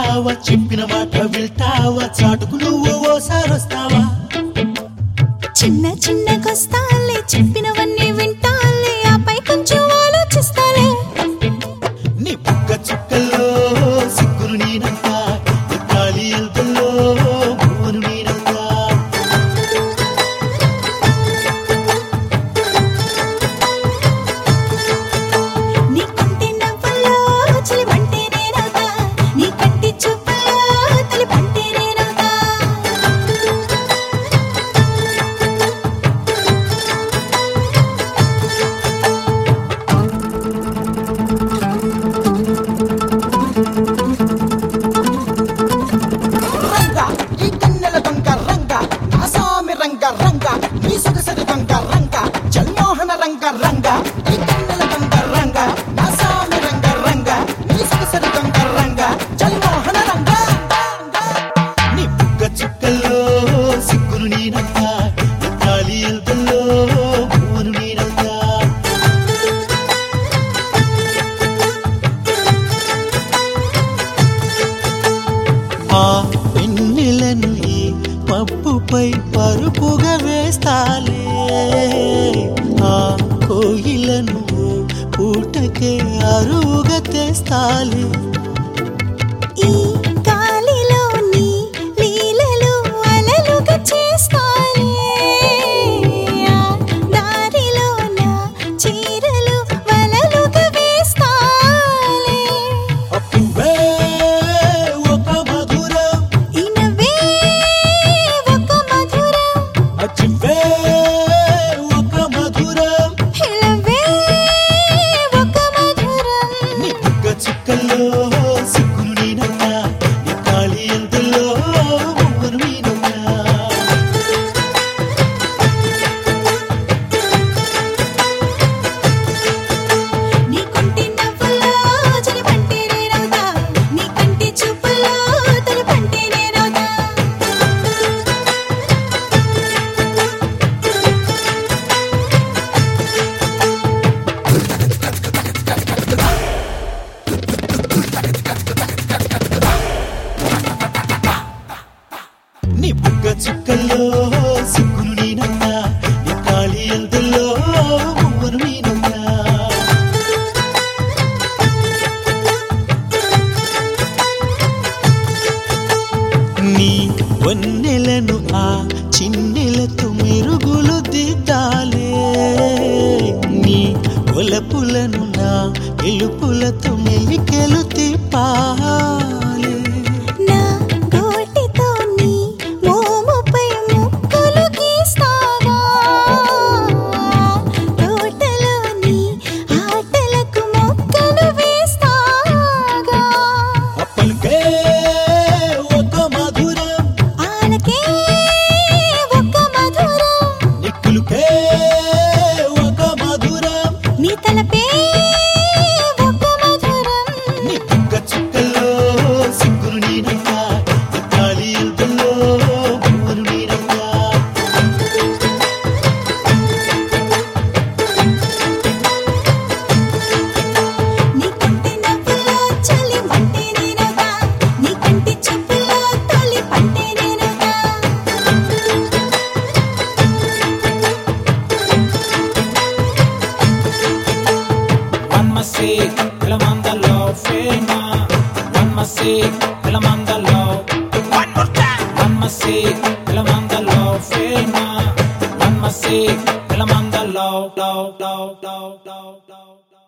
ఉంటావా చెప్పిన మాట వింటావా చాటుకు నువ్వు ఓసారి వస్తావా చిన్న చిన్నకొస్తాలే చెప్పినవన్నీ వింటాలే ఆపై కొంచెం ఆలోచిస్తాలే నీ బుగ్గ చుక్కల్లో సిగ్గులు నేనంట నీ కాలి ఎల్బల్లో భూను నేనంట నీ కంటి నవ్వుల్లో చిలిమంటే నేనవుతా నీ కంటి చూపుల్లో తలిపంటే నేనవుతా రంగ ఈ కన్నెల దొంగ రంగ నా సామి రంగ రంగ నీ సొగసరి దొంగ రంగ జన్మోహన రంగ రంగ ఈ కన్నెల దొంగ రంగ నా సామి రంగ రంగ నీ సొగసరి దొంగ రంగ జన్మోహన రంగ నీ బుగ్గ చుక్కల్లో సిగ్గులు నేనంట నీ కాలి ఎల్బల్లో భూను నేనంట ఆ పెన్నెలను ఈ పప్పుపై పరుపుగా వేస్తాలే ఆ కోయిలను పూటకే అరువుగా తెస్తాలే ఈ గాలిలో నీ లీలలు అలలుగా చేస్తాలే ఆ దారిలో నా చీరలు వలలుగా వేస్తాలే అప్పుడే ఒక మధురం ఇనవే ఒక మధురం అచ్చివే ఒక మధురం ఇలవే ఒక మధురం నీ బుగ్గ చుక్కల్లో సిగ్గులు నేనంట నీ కాళీ ఎందులో మువ్వను నేనంట నీ కంటి నవ్వుల్లో చిలిపంటే నేనవుతా నీ కంటి చూపుల్లో తొలిపంటే నేనవుతా నీ బుగ్గ చుక్కల్లో సిగ్గులు నేనంట నీ కాళీ ఎందులో మువ్వను నేనంట నీ వన్నెలను ఆ చిన్నెలతో మెరుగులు దిద్దాలే నీ ఒలపులను నా ఎలుపులతో మెలికెలు తిప్పాలే నా గోటితో నీ మోముపై ముక్కులు గీస్తావా తోటలో నీ ఆటలకు మొక్కలు వేస్తాగా అప్పలకే ఒక మధురం ఆనకే ఒక మధురం నిక్కులుకే ఒక మధురం నీ తలపే ఒక మధురం నీ బుగ్గ చుక్కల్లో సిగ్గులు నేనంట నీ కాళీ ఎల్బల్లో భూములు నేనంట నీ కంటి నవ్వులో చలి మంటే నేనవుతా నీ కంటి చూపులో తొలి పంటే నేనవుతా Mamma say, tell 'em I'm the love fema. Mamma say, tell 'em I'm the love. One more time. Mamma say, tell 'em I'm the love fema. Mamma say, tell 'em I'm the love, love, love, love, love, love.